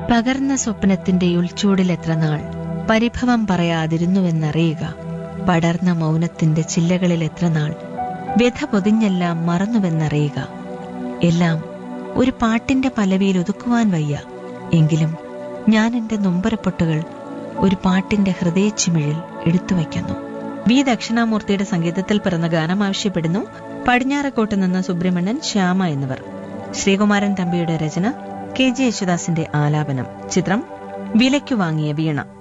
പകർന്ന സ്വപ്നത്തിന്റെ ഉൾച്ചൂടിൽ എത്ര നാൾ പരിഭവം പറയാതിരുന്നുവെന്നറിയുക പടർന്ന മൗനത്തിന്റെ ചില്ലകളിൽ എത്ര നാൾ വ്യഥ പൊതിഞ്ഞെല്ലാം മറന്നുവെന്നറിയുക എല്ലാം ഒരു പാട്ടിന്റെ പലവിയിൽ ഒതുക്കുവാൻ വയ്യ എങ്കിലും ഞാൻ എന്റെ നൊമ്പരപ്പൊട്ടുകൾ ഒരു പാട്ടിന്റെ ഹൃദയച്ചിമിഴിൽ എടുത്തു വയ്ക്കുന്നു വി ദക്ഷിണാമൂർത്തിയുടെ സംഗീതത്തിൽ പിറന്ന ഗാനം ആവശ്യപ്പെടുന്നു പടിഞ്ഞാറക്കോട്ട് നിന്ന് സുബ്രഹ്മണ്യൻ ശ്യാമ എന്നിവർ ശ്രീകുമാരൻ തമ്പിയുടെ രചന കെ ജെ യേശുദാസിന്റെ ആലാപനം ചിത്രം വിലയ്ക്കു വാങ്ങിയ വീണ